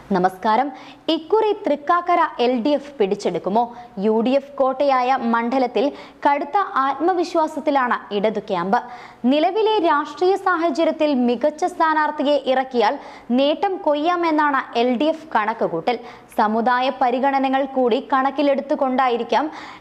നമസ്കാരം ഇക്കുറി Thrikkakara L D F പിടിച്ചെടുക്കുമോ യു ഡി എഫ് കോട്ടയായ മണ്ഡലത്തിൽ കടുത്ത ആത്മവിശ്വാസത്തിലാണ് ഇടതു ക്യാമ്പ് നിലവിലെ രാഷ്ട്രീയ സാഹചര്യത്തിൽ മികച്ച സ്ഥാനാർത്ഥിയെ ഇറക്കിയാൽ നേട്ടം കൊയ്യാമെന്നാണ് എൽ ഡി എഫ് കണക്കുകൂട്ടൽ സമുദായ പരിഗണനകൾ കൂടി കണക്കിലെടുത്തുകൊണ്ടായിരിക്കാം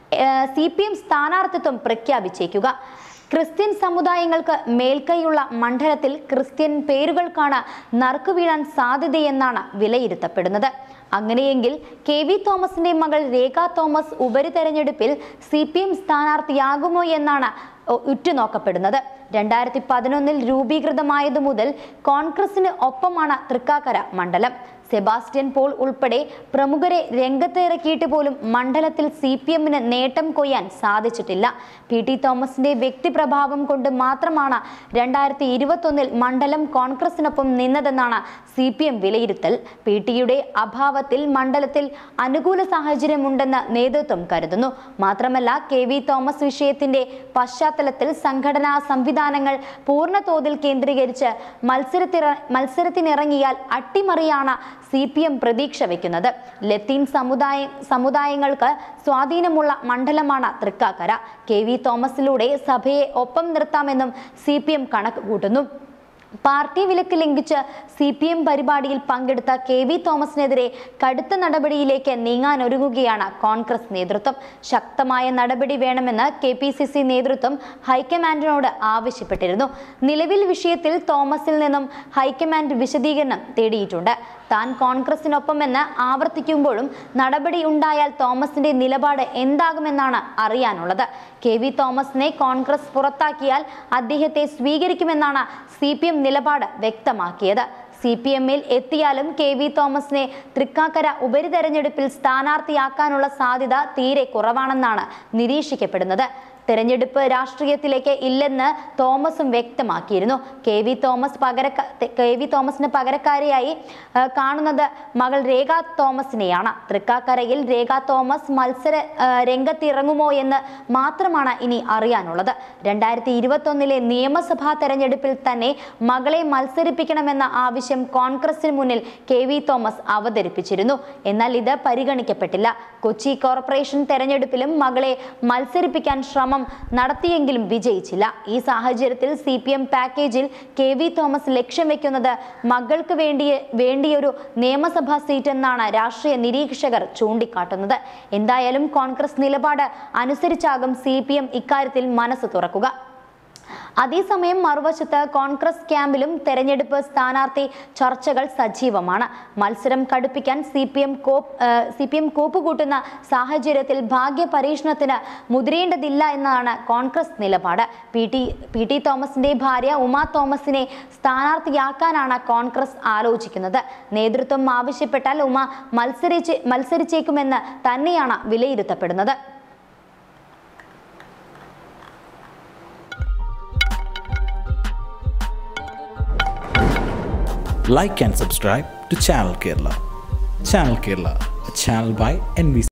സി പി എം സ്ഥാനാർത്ഥിത്വം പ്രഖ്യാപിച്ചേക്കുക ക്രിസ്ത്യൻ സമുദായങ്ങൾക്ക് മേൽക്കൈയുള്ള മണ്ഡലത്തിൽ ക്രിസ്ത്യൻ പേരുകൾക്കാണ് നറുക്കു വീഴാൻ സാധ്യതയെന്നാണ് വിലയിരുത്തപ്പെടുന്നത് അങ്ങനെയെങ്കിൽ കെ വി തോമസിന്റെ മകൾ രേഖ തോമസ് ഉപരിതെരഞ്ഞെടുപ്പിൽ സി പി എം സ്ഥാനാർത്ഥിയാകുമോ എന്നാണ് ഒ- ഉറ്റുനോക്കപ്പെടുന്നത് രണ്ടായിരത്തി പതിനൊന്നിൽ രൂപീകൃതമായതു മുതൽ കോൺഗ്രസിന് ഒപ്പമാണ് തൃക്കാക്കര മണ്ഡലം സെബാസ്റ്റ്യൻ പോൾ ഉൾപ്പെടെ പ്രമുഖരെ രംഗത്ത് ഇറക്കിയിട്ട് പോലും മണ്ഡലത്തിൽ സി പി എമ്മിന് നേട്ടം കൊയ്യാൻ സാധിച്ചിട്ടില്ല പി ടി തോമസിന്റെ വ്യക്തിപ്രഭാവം കൊണ്ട് മാത്രമാണ് രണ്ടായിരത്തി ഇരുപത്തൊന്നിൽ മണ്ഡലം കോൺഗ്രസിനൊപ്പം നിന്നതെന്നാണ് സി പി എം വിലയിരുത്തൽ പി ടിയുടെ അഭാവത്തിൽ മണ്ഡലത്തിൽ അനുകൂല സാഹചര്യമുണ്ടെന്ന് നേതൃത്വം കരുതുന്നു മാത്രമല്ല കെ വി തോമസ് വിഷയത്തിന്റെ പശ്ചാത്തലത്തിൽ സംഘടനാ സംവിധാനങ്ങൾ പൂർണ്ണ തോതിൽ കേന്ദ്രീകരിച്ച് മത്സരത്തിറ മത്സരത്തിനിറങ്ങിയാൽ അട്ടിമറിയാണ് സി പി എം പ്രതീക്ഷ വയ്ക്കുന്നത് ലത്തീൻ സമുദായ സമുദായങ്ങൾക്ക് സ്വാധീനമുള്ള മണ്ഡലമാണ് തൃക്കാക്കര കെ വി തോമസിലൂടെ സഭയെ ഒപ്പം നിർത്താമെന്നും സി പി എം കണക്ക് കൂട്ടുന്നു പാർട്ടി വിലക്ക് ലംഘിച്ച് സി പി എം പരിപാടിയിൽ പങ്കെടുത്ത കെ വി തോമസിനെതിരെ കടുത്ത നടപടിയിലേക്ക് നീങ്ങാനൊരുങ്ങുകയാണ് കോൺഗ്രസ് നേതൃത്വം ശക്തമായ നടപടി വേണമെന്ന് കെ പി സി സി നേതൃത്വം ഹൈക്കമാൻഡിനോട് ആവശ്യപ്പെട്ടിരുന്നു നിലവിൽ വിഷയത്തിൽ തോമസിൽ നിന്നും ഹൈക്കമാൻഡ് വിശദീകരണം തേടിയിട്ടുണ്ട് താൻ കോൺഗ്രസിനൊപ്പമെന്ന് ആവർത്തിക്കുമ്പോഴും നടപടി ഉണ്ടായാൽ തോമസിന്റെ നിലപാട് എന്താകുമെന്നാണ് അറിയാനുള്ളത് കെ വി തോമസിനെ കോൺഗ്രസ് പുറത്താക്കിയാൽ അദ്ദേഹത്തെ സ്വീകരിക്കുമെന്നാണ് സി പി എം നിലപാട് വ്യക്തമാക്കിയത് സി പി എമ്മിൽ എത്തിയാലും കെ വി തോമസിനെ തൃക്കാക്കര ഉപരിതെരഞ്ഞെടുപ്പിൽ സ്ഥാനാർത്ഥിയാക്കാനുള്ള സാധ്യത തീരെ കുറവാണെന്നാണ് നിരീക്ഷിക്കപ്പെടുന്നത് തെരഞ്ഞെടുപ്പ് രാഷ്ട്രീയത്തിലേക്ക് ഇല്ലെന്ന് തോമസും വ്യക്തമാക്കിയിരുന്നു കെ വി തോമസ് പകര കെ വി തോമസിന് പകരക്കാരിയായി ആ, കാണുന്നത് മകൾ രേഖ തോമസിനെയാണ് തൃക്കാക്കരയിൽ രേഖ തോമസ് മത്സര ആ, രംഗത്തിറങ്ങുമോ എന്ന് മാത്രമാണ് ഇനി അറിയാനുള്ളത് രണ്ടായിരത്തി ഇരുപത്തൊന്നിലെ നിയമസഭാ തെരഞ്ഞെടുപ്പിൽ തന്നെ മകളെ മത്സരിപ്പിക്കണമെന്ന ആവശ്യം കോൺഗ്രസിന് മുന്നിൽ കെ വി തോമസ് അവതരിപ്പിച്ചിരുന്നു എന്നാൽ ഇത് പരിഗണിക്കപ്പെട്ടില്ല കൊച്ചി കോർപ്പറേഷൻ തെരഞ്ഞെടുപ്പിലും മകളെ മത്സരിപ്പിക്കാൻ ശ്രമം നടത്തിയെങ്കിലും വിജയിച്ചില്ല ഈ സാഹചര്യത്തിൽ സി പി എം പാക്കേജിൽ കെ വി തോമസ് ലക്ഷ്യം വെക്കുന്നത് മകൾക്ക് വേണ്ടിയ വേണ്ടിയൊരു നിയമസഭാ സീറ്റ് എന്നാണ് രാഷ്ട്രീയ നിരീക്ഷകർ ചൂണ്ടിക്കാട്ടുന്നത് എന്തായാലും കോൺഗ്രസ് നിലപാട് അനുസരിച്ചാകും സി പി എം ഇക്കാര്യത്തിൽ മനസ്സ് തുറക്കുക അതേസമയം മറുവശത്ത് കോൺഗ്രസ് ക്യാമ്പിലും തെരഞ്ഞെടുപ്പ് സ്ഥാനാർത്ഥി ചർച്ചകൾ സജീവമാണ് മത്സരം കടുപ്പിക്കാൻ സി പി എം കോപ്പ് സി പി എം കൂട്ടുന്ന സാഹചര്യത്തിൽ ഭാഗ്യ പരീക്ഷണത്തിന് മുതിരേണ്ടതില്ല എന്നതാണ് കോൺഗ്രസ് നിലപാട് പി ടി പി ടി തോമസിന്റെ ഭാര്യ ഉമാ തോമസിനെ സ്ഥാനാർത്ഥിയാക്കാനാണ് കോൺഗ്രസ് ആലോചിക്കുന്നത് നേതൃത്വം ആവശ്യപ്പെട്ടാൽ ഉമ മത്സരിച്ച് മത്സരിച്ചേക്കുമെന്ന് തന്നെയാണ് വിലയിരുത്തപ്പെടുന്നത് like and subscribe to Channel Kerala. Channel Kerala, a channel by NBC.